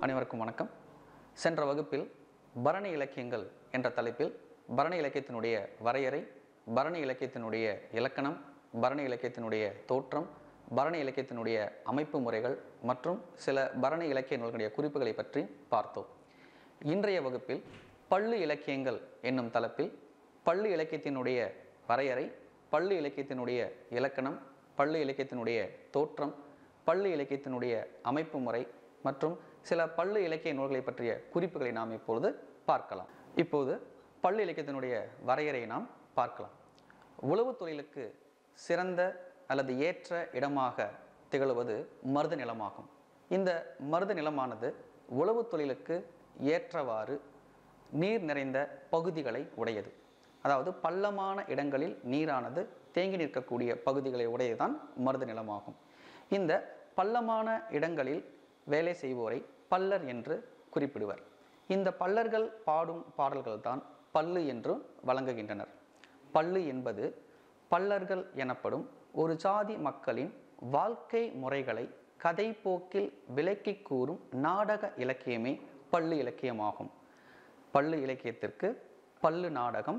அனைவருக்கும் வணக்கம் சென்ற வகுப்பில் பரணி இலக்கியங்கள் என்ற தலைப்பில் பரணி இலக்கியத்தினுடைய வரையறை பரணி இலக்கியத்தினுடைய இலக்கணம் பரணி இலக்கியத்தினுடைய தோற்றம் பரணி இலக்கியத்தினுடைய அமைப்பு முறைகள் மற்றும் சில பரணி இலக்கிய நூல்களுடைய குறிப்புகளை பற்றி பார்த்தோம் இன்றைய வகுப்பில் பள்ளு இலக்கியங்கள் என்னும் தலைப்பில் பள்ளு இலக்கியத்தினுடைய வரையறை பள்ளு இலக்கியத்தினுடைய இலக்கணம் பள்ளு இலக்கியத்தினுடைய தோற்றம் பள்ளு இலக்கியத்தினுடைய அமைப்பு முறை மற்றும் சில பள்ளு இலக்கிய நூல்களை பற்றிய குறிப்புகளை நாம் இப்பொழுது பார்க்கலாம் இப்போது பள்ளு இலக்கியத்தினுடைய வரையறையை நாம் பார்க்கலாம் உழவுத் தொழிலுக்கு சிறந்த அல்லது ஏற்ற இடமாக திகழுவது மருத நிலமாகும் இந்த மருத நிலமானது உழவுத் தொழிலுக்கு ஏற்றவாறு நீர் நிறைந்த பகுதிகளை உடையது அதாவது பள்ளமான இடங்களில் நீரானது தேங்கி நிற்கக்கூடிய பகுதிகளை உடையதுதான் மருத நிலமாகும் இந்த பள்ளமான இடங்களில் வேலை செய்வோரை பல்லர் என்று குறிப்பிடுவர் இந்த பல்லர்கள் பாடும் பாடல்கள் தான் பல்லு என்றும் வழங்குகின்றனர் பல்லு என்பது பல்லர்கள் எனப்படும் ஒரு ஜாதி மக்களின் வாழ்க்கை முறைகளை கதை போக்கில் விளக்கி கூறும் நாடக இலக்கியமே பள்ளு இலக்கியமாகும் பள்ளு இலக்கியத்திற்கு பல்லு நாடகம்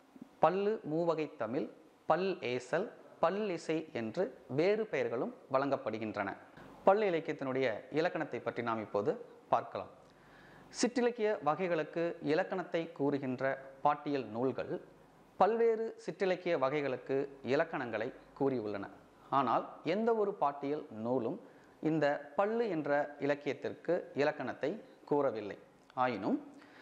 பல்லு மூவகை தமிழ் பல் ஏசல் பல்லிசை என்று வேறு பெயர்களும் வழங்கப்படுகின்றன பள்ளு இலக்கியத்தினுடைய இலக்கணத்தை பற்றி நாம் இப்போது பார்க்கலாம் சிற்றிலக்கிய வகைகளுக்கு இலக்கணத்தை கூறுகின்ற பாட்டியல் நூல்கள் பல்வேறு சிற்றிலக்கிய வகைகளுக்கு இலக்கணங்களை கூறியுள்ளன ஆனால் எந்த ஒரு பாட்டியல் நூலும் இந்த பள்ளு என்ற இலக்கியத்திற்கு இலக்கணத்தை கூறவில்லை ஆயினும்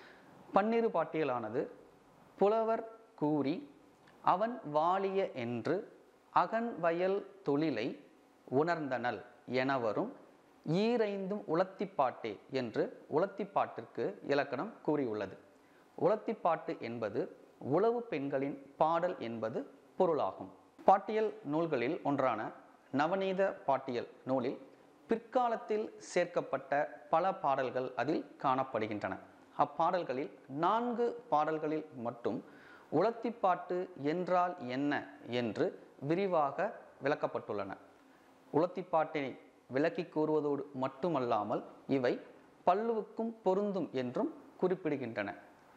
பன்னிரு பாட்டியலானது புலவர் கூறி அவன் வாழிய என்று அகன் வயல் தொழிலை உணர்ந்தனல் எனவரும் ஈரைந்தும் உளத்திப்பாட்டே என்று உளத்திப்பாட்டிற்கு இலக்கணம் கூறியுள்ளது உளத்திப்பாட்டு என்பது உழவு பெண்களின் பாடல் என்பது பொருளாகும் பாட்டியல் நூல்களில் ஒன்றான நவநீத பாட்டியல் நூலில் பிற்காலத்தில் சேர்க்கப்பட்ட பல பாடல்கள் அதில் காணப்படுகின்றன அப்பாடல்களில் நான்கு பாடல்களில் மட்டும் உளத்திப்பாட்டு என்றால் என்ன என்று விரிவாக விளக்கப்பட்டுள்ளன உளத்திப்பாட்டினை விளக்கி கூறுவதோடு மட்டுமல்லாமல் இவை பல்லுவுக்கும் பொருந்தும் என்றும் குறிப்பிடுகின்றன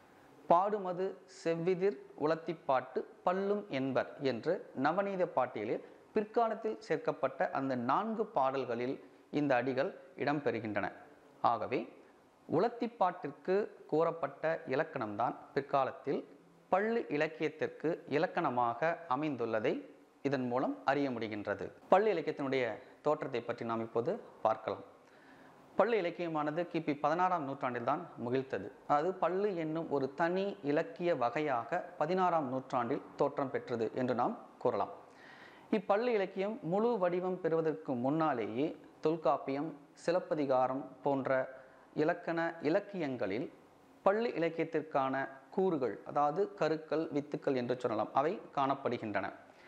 பாடுமது செவ்விதிர் உளத்திப்பாட்டு பல்லும் என்பர் என்று நவநீத பாட்டியலில் பிற்காலத்தில் சேர்க்கப்பட்ட அந்த நான்கு பாடல்களில் இந்த அடிகள் இடம்பெறுகின்றன ஆகவே உளத்திப்பாட்டிற்கு கூறப்பட்ட இலக்கணம்தான் பிற்காலத்தில் பள்ளு இலக்கியத்திற்கு இலக்கணமாக அமைந்துள்ளதை இதன் மூலம் அறிய முடிகின்றது பள்ளு இலக்கியத்தினுடைய தோற்றத்தை பற்றி நாம் இப்போது பார்க்கலாம் பள்ளு இலக்கியமானது கிபி பதினாறாம் நூற்றாண்டில் தான் முகிழ்த்தது அதாவது பள்ளு என்னும் ஒரு தனி இலக்கிய வகையாக பதினாறாம் நூற்றாண்டில் தோற்றம் பெற்றது என்று நாம் கூறலாம் இப்பள்ளு இலக்கியம் முழு வடிவம் பெறுவதற்கு முன்னாலேயே தொல்காப்பியம் சிலப்பதிகாரம் போன்ற இலக்கண இலக்கியங்களில் பள்ளு இலக்கியத்திற்கான கூறுகள் அதாவது கருக்கள் வித்துக்கள் என்று சொல்லலாம் அவை காணப்படுகின்றன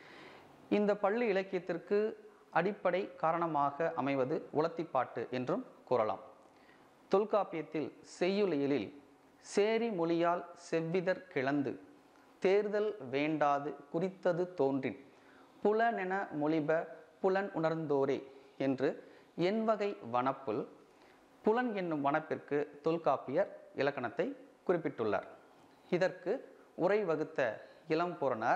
இந்த பள்ளு இலக்கியத்திற்கு அடிப்படை காரணமாக அமைவது உளத்திப்பாட்டு என்றும் கூறலாம் தொல்காப்பியத்தில் செய்யுளியலில் சேரி மொழியால் செவ்விதர் கிளந்து தேர்தல் வேண்டாது குறித்தது தோன்றின் புலனென மொழிப புலன் உணர்ந்தோரே என்று எண்வகை வனப்புல் புலன் என்னும் வனப்பிற்கு தொல்காப்பியர் இலக்கணத்தை குறிப்பிட்டுள்ளார் இதற்கு உரை வகுத்த இளம்பொறனார்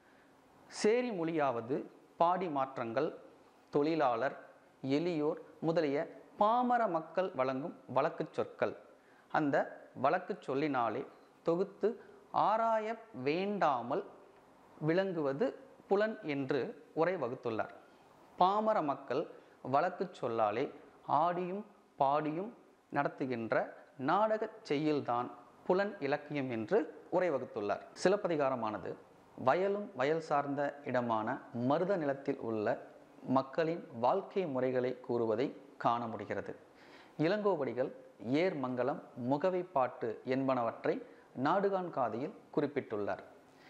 சேரி மொழியாவது பாடி மாற்றங்கள் தொழிலாளர் எளியோர் முதலிய பாமர மக்கள் வழங்கும் வழக்கு சொற்கள் அந்த வழக்கு சொல்லினாலே தொகுத்து ஆராய வேண்டாமல் விளங்குவது புலன் என்று உரை வகுத்துள்ளார் பாமர மக்கள் வழக்கு சொல்லாலே ஆடியும் பாடியும் நடத்துகின்ற நாடகச் செய்யில்தான் புலன் இலக்கியம் என்று உரை வகுத்துள்ளார் சிலப்பதிகாரமானது வயலும் வயல் சார்ந்த இடமான மருத நிலத்தில் உள்ள மக்களின் வாழ்க்கை முறைகளை கூறுவதை காண முடிகிறது இளங்கோவடிகள் ஏர்மங்கலம் முகவைப்பாட்டு என்பனவற்றை நாடுகான் காதியில் குறிப்பிட்டுள்ளார்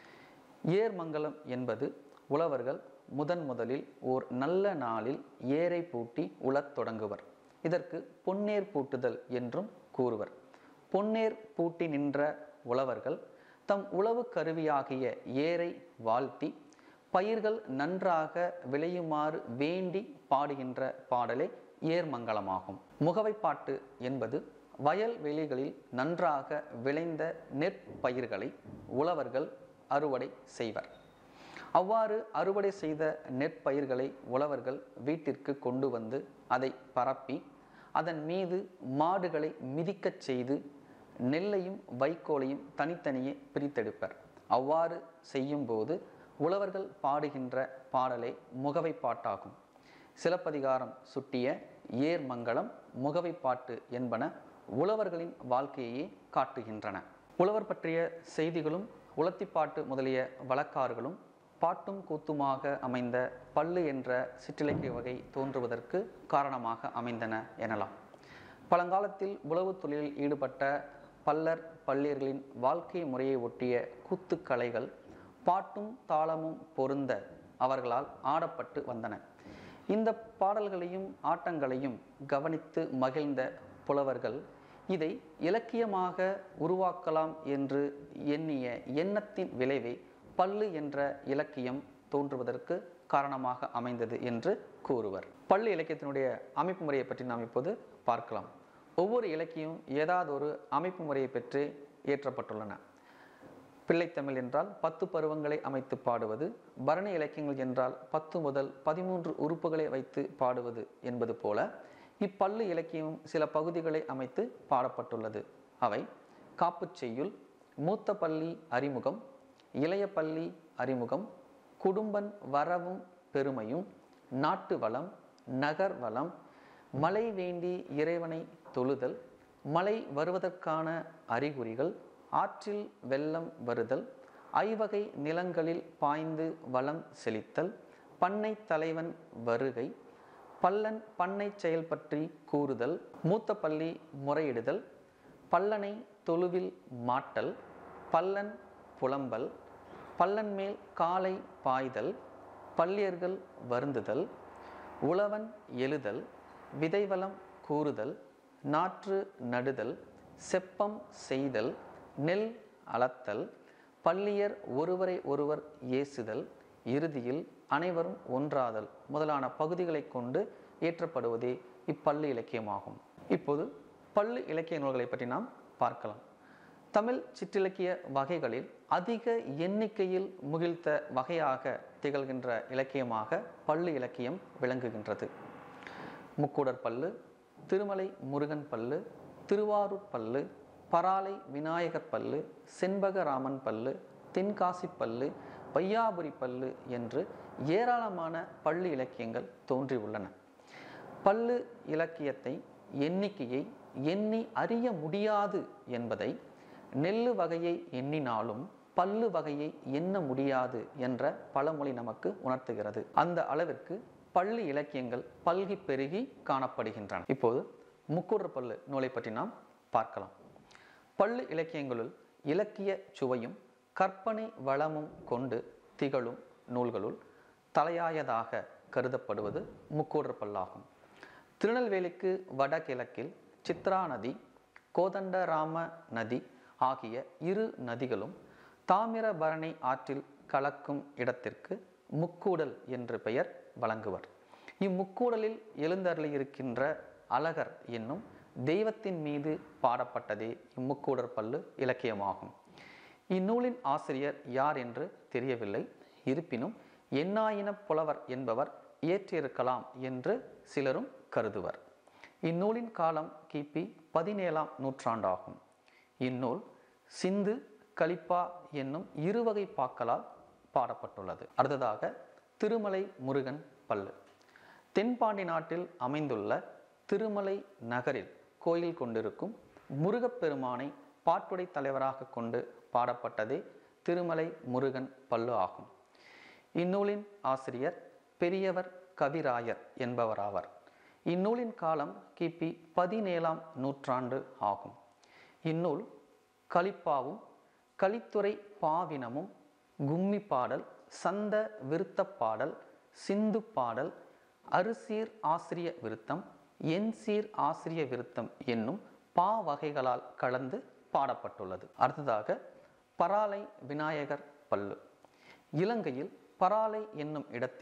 ஏர்மங்கலம் என்பது உழவர்கள் முதன் முதலில் ஓர் நல்ல நாளில் ஏரை பூட்டி உழத் தொடங்குவர் இதற்கு பொன்னேர் பூட்டுதல் என்றும் கூறுவர் பொன்னேர் பூட்டி நின்ற உழவர்கள் தம் உழவு கருவியாகிய ஏரை வாழ்த்தி பயிர்கள் நன்றாக விளையுமாறு வேண்டி பாடுகின்ற பாடலே ஏர்மங்கலமாகும் முகவைப்பாட்டு என்பது வயல்வெளிகளில் நன்றாக விளைந்த நெற்பயிர்களை உழவர்கள் அறுவடை செய்வர் அவ்வாறு அறுவடை செய்த நெற்பயிர்களை உழவர்கள் வீட்டிற்கு கொண்டு வந்து அதை பரப்பி அதன் மீது மாடுகளை மிதிக்கச் செய்து நெல்லையும் வைக்கோலையும் தனித்தனியே பிரித்தெடுப்பர் அவ்வாறு செய்யும்போது உழவர்கள் பாடுகின்ற பாடலே முகவைப்பாட்டாகும் சிலப்பதிகாரம் சுட்டிய ஏர்மங்கலம் முகவைப்பாட்டு என்பன உழவர்களின் வாழ்க்கையையே காட்டுகின்றன உழவர் பற்றிய செய்திகளும் உலத்திப்பாட்டு முதலிய வழக்காறுகளும் பாட்டும் கூத்துமாக அமைந்த பல்லு என்ற சிற்றிலக்கிய வகை தோன்றுவதற்கு காரணமாக அமைந்தன எனலாம் பழங்காலத்தில் உழவுத் தொழிலில் ஈடுபட்ட பல்லர் பள்ளியர்களின் வாழ்க்கை முறையை ஒட்டிய கூத்துக்கலைகள் பாட்டும் தாளமும் பொருந்த அவர்களால் ஆடப்பட்டு வந்தன இந்த பாடல்களையும் ஆட்டங்களையும் கவனித்து மகிழ்ந்த புலவர்கள் இதை இலக்கியமாக உருவாக்கலாம் என்று எண்ணிய எண்ணத்தின் விளைவே பல்லு என்ற இலக்கியம் தோன்றுவதற்கு காரணமாக அமைந்தது என்று கூறுவர் பள்ளு இலக்கியத்தினுடைய அமைப்பு முறையை பற்றி நாம் இப்போது பார்க்கலாம் ஒவ்வொரு இலக்கியமும் ஏதாவது ஒரு அமைப்பு முறையை பெற்று இயற்றப்பட்டுள்ளன பிள்ளைத்தமிழ் என்றால் பத்து பருவங்களை அமைத்து பாடுவது பரணி இலக்கியங்கள் என்றால் பத்து முதல் பதிமூன்று உறுப்புகளை வைத்து பாடுவது என்பது போல இப்பள்ளு இலக்கியமும் சில பகுதிகளை அமைத்து பாடப்பட்டுள்ளது அவை காப்புச் செய்யுள் மூத்த பள்ளி அறிமுகம் இளைய பள்ளி அறிமுகம் குடும்பன் வரவும் பெருமையும் நாட்டு வளம் நகர் வளம் மழை வேண்டி இறைவனை தொழுதல் மழை வருவதற்கான அறிகுறிகள் ஆற்றில் வெள்ளம் வருதல் ஐவகை நிலங்களில் பாய்ந்து வளம் செழித்தல் பண்ணை தலைவன் வருகை பல்லன் பண்ணை செயல் பற்றி கூறுதல் மூத்த பள்ளி முறையிடுதல் பல்லனை தொழுவில் மாட்டல் பல்லன் புலம்பல் பல்லன் மேல் காலை பாய்தல் பள்ளியர்கள் வருந்துதல் உழவன் எழுதல் விதைவளம் கூறுதல் நாற்று நடுதல் செப்பம் செய்தல் நெல் அளத்தல் பள்ளியர் ஒருவரை ஒருவர் ஏசுதல் இறுதியில் அனைவரும் ஒன்றாதல் முதலான பகுதிகளை கொண்டு இயற்றப்படுவதே இப்பள்ளு இலக்கியமாகும் இப்போது பள்ளு இலக்கிய நூல்களை பற்றி நாம் பார்க்கலாம் தமிழ் சிற்றிலக்கிய வகைகளில் அதிக எண்ணிக்கையில் முகிழ்த்த வகையாக திகழ்கின்ற இலக்கியமாக பள்ளு இலக்கியம் விளங்குகின்றது முக்கூடர் பல்லு திருமலை முருகன் பல்லு திருவாரூர் பல்லு பராலை விநாயகர் பல்லு செண்பகராமன் பல்லு தென்காசி பல்லு வையாபுரி பல்லு என்று ஏராளமான பள்ளு இலக்கியங்கள் தோன்றியுள்ளன பல்லு இலக்கியத்தை எண்ணிக்கையை எண்ணி அறிய முடியாது என்பதை நெல்லு வகையை எண்ணினாலும் பல்லு வகையை எண்ண முடியாது என்ற பழமொழி நமக்கு உணர்த்துகிறது அந்த அளவிற்கு பள்ளு இலக்கியங்கள் பல்கி பெருகி காணப்படுகின்றன இப்போது முக்கூடர் பல்லு நூலை பற்றி நாம் பார்க்கலாம் பள்ளு இலக்கியங்களுள் இலக்கிய சுவையும் கற்பனை வளமும் கொண்டு திகழும் நூல்களுள் தலையாயதாக கருதப்படுவது முக்கூடர் பல்லாகும் திருநெல்வேலிக்கு வடகிழக்கில் சித்ரா நதி கோதண்டராம நதி ஆகிய இரு நதிகளும் தாமிரபரணி ஆற்றில் கலக்கும் இடத்திற்கு முக்கூடல் என்று பெயர் வழங்குவர் இம்முக்கூடலில் எழுந்தருளியிருக்கின்ற அழகர் என்னும் தெய்வத்தின் மீது பாடப்பட்டதே இம்முக்கூடர் பல்லு இலக்கியமாகும் இந்நூலின் ஆசிரியர் யார் என்று தெரியவில்லை இருப்பினும் எண்ணாயின புலவர் என்பவர் இயற்றியிருக்கலாம் என்று சிலரும் கருதுவர் இந்நூலின் காலம் கிபி பதினேழாம் நூற்றாண்டாகும் இந்நூல் சிந்து கலிப்பா என்னும் இருவகை பாக்களால் பாடப்பட்டுள்ளது அடுத்ததாக திருமலை முருகன் பல்லு தென்பாண்டி நாட்டில் அமைந்துள்ள திருமலை நகரில் கோயில் கொண்டிருக்கும் முருகப்பெருமானை பாட்டுடை தலைவராக கொண்டு பாடப்பட்டதே திருமலை முருகன் பல்லு ஆகும் இந்நூலின் ஆசிரியர் பெரியவர் கவிராயர் என்பவராவர் இந்நூலின் காலம் கிபி பதினேழாம் நூற்றாண்டு ஆகும் இந்நூல் கலிப்பாவும் கலித்துறை பாவினமும் கும்மி பாடல் சந்த விருத்தப் பாடல் சிந்து பாடல் அரிசீர் ஆசிரிய விருத்தம் என்சீர் ஆசிரிய விருத்தம் என்னும் பா வகைகளால் கலந்து பாடப்பட்டுள்ளது அடுத்ததாக பராலை விநாயகர் பல்லு இலங்கையில் பராலை என்னும் இடத்தில்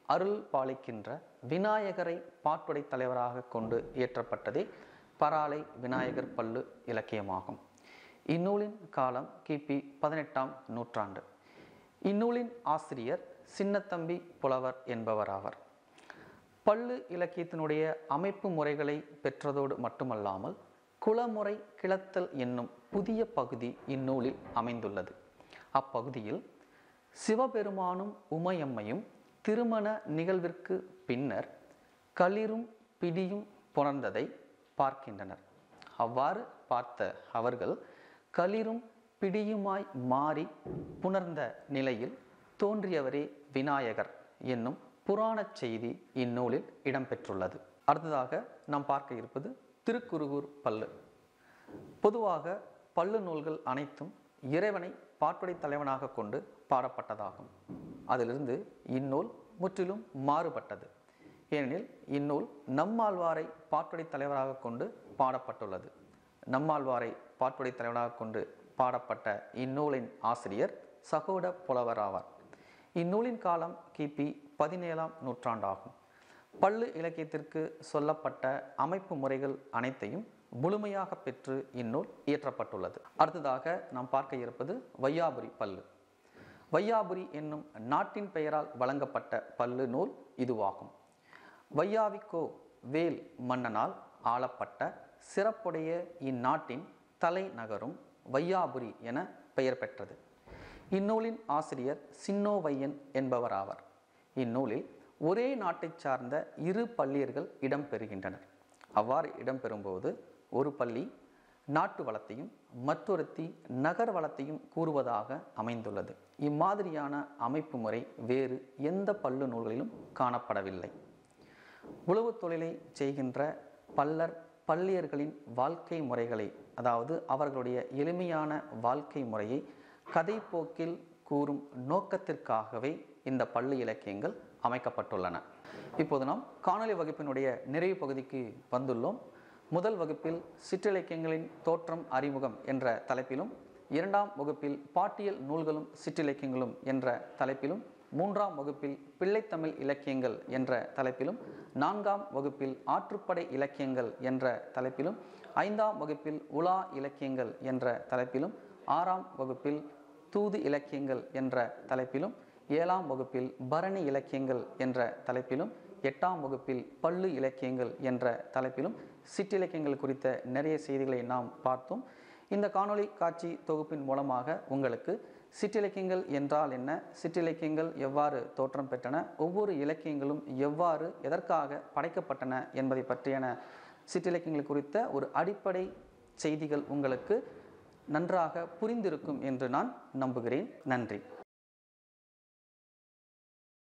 அருள் பாலிக்கின்ற விநாயகரை பாட்டுடை தலைவராக கொண்டு இயற்றப்பட்டதே பராலை விநாயகர் பல்லு இலக்கியமாகும் இந்நூலின் காலம் கிபி பதினெட்டாம் நூற்றாண்டு இந்நூலின் ஆசிரியர் சின்னத்தம்பி புலவர் என்பவராவர் பல்லு இலக்கியத்தினுடைய அமைப்பு முறைகளை பெற்றதோடு மட்டுமல்லாமல் குலமுறை கிளத்தல் என்னும் புதிய பகுதி இந்நூலில் அமைந்துள்ளது அப்பகுதியில் சிவபெருமானும் உமையம்மையும் திருமண நிகழ்விற்கு பின்னர் களிரும் பிடியும் புணர்ந்ததை பார்க்கின்றனர் அவ்வாறு பார்த்த அவர்கள் களிரும் பிடியுமாய் மாறி புணர்ந்த நிலையில் தோன்றியவரே விநாயகர் என்னும் புராணச் செய்தி இந்நூலில் இடம்பெற்றுள்ளது அடுத்ததாக நாம் பார்க்க இருப்பது திருக்குருகூர் பல்லு பொதுவாக பல்லு நூல்கள் அனைத்தும் இறைவனை பாட்டுடை தலைவனாக கொண்டு பாடப்பட்டதாகும் அதிலிருந்து இந்நூல் முற்றிலும் மாறுபட்டது ஏனெனில் இந்நூல் நம்மாழ்வாரை பாட்டுடை தலைவராக கொண்டு பாடப்பட்டுள்ளது நம்மாழ்வாரை பாட்டுடை தலைவனாக கொண்டு பாடப்பட்ட இந்நூலின் ஆசிரியர் சகோட புலவர் ஆவார் இந்நூலின் காலம் கிபி பதினேழாம் நூற்றாண்டாகும் பள்ளு இலக்கியத்திற்கு சொல்லப்பட்ட அமைப்பு முறைகள் அனைத்தையும் முழுமையாக பெற்று இந்நூல் இயற்றப்பட்டுள்ளது அடுத்ததாக நாம் பார்க்க இருப்பது வையாபுரி பல்லு வையாபுரி என்னும் நாட்டின் பெயரால் வழங்கப்பட்ட பல்லு நூல் இதுவாகும் வையாவிக்கோ வேல் மன்னனால் ஆளப்பட்ட சிறப்புடைய இந்நாட்டின் தலைநகரும் வையாபுரி என பெயர் பெற்றது இந்நூலின் ஆசிரியர் சின்னோவையன் என்பவராவர் இந்நூலில் ஒரே நாட்டைச் சார்ந்த இரு பள்ளியர்கள் இடம்பெறுகின்றனர் அவ்வாறு இடம்பெறும்போது ஒரு பள்ளி நாட்டு வளத்தையும் மற்றொருத்தி நகர் வளத்தையும் கூறுவதாக அமைந்துள்ளது இம்மாதிரியான அமைப்பு முறை வேறு எந்த பல்லு நூல்களிலும் காணப்படவில்லை உழவு தொழிலை செய்கின்ற பல்லர் பள்ளியர்களின் வாழ்க்கை முறைகளை அதாவது அவர்களுடைய எளிமையான வாழ்க்கை முறையை கதை போக்கில் கூறும் நோக்கத்திற்காகவே இந்த பள்ளி இலக்கியங்கள் அமைக்கப்பட்டுள்ளன இப்போது நாம் காணொலி வகுப்பினுடைய நிறைவு பகுதிக்கு வந்துள்ளோம் முதல் வகுப்பில் சிற்றிலக்கியங்களின் தோற்றம் அறிமுகம் என்ற தலைப்பிலும் இரண்டாம் வகுப்பில் பாட்டியல் நூல்களும் சிற்றிலக்கியங்களும் என்ற தலைப்பிலும் மூன்றாம் வகுப்பில் பிள்ளைத்தமிழ் இலக்கியங்கள் என்ற தலைப்பிலும் நான்காம் வகுப்பில் ஆற்றுப்படை இலக்கியங்கள் என்ற தலைப்பிலும் ஐந்தாம் வகுப்பில் உலா இலக்கியங்கள் என்ற தலைப்பிலும் ஆறாம் வகுப்பில் தூது இலக்கியங்கள் என்ற தலைப்பிலும் ஏழாம் வகுப்பில் பரணி இலக்கியங்கள் என்ற தலைப்பிலும் எட்டாம் வகுப்பில் பள்ளு இலக்கியங்கள் என்ற தலைப்பிலும் சிற்றிலக்கியங்கள் குறித்த நிறைய செய்திகளை நாம் பார்த்தோம் இந்த காணொளி காட்சி தொகுப்பின் மூலமாக உங்களுக்கு சிற்றிலக்கியங்கள் என்றால் என்ன சிற்றிலக்கியங்கள் எவ்வாறு தோற்றம் பெற்றன ஒவ்வொரு இலக்கியங்களும் எவ்வாறு எதற்காக படைக்கப்பட்டன என்பதை பற்றியான சிற்றிலக்கியங்கள் குறித்த ஒரு அடிப்படை செய்திகள் உங்களுக்கு நன்றாக புரிந்திருக்கும் என்று நான் நம்புகிறேன் நன்றி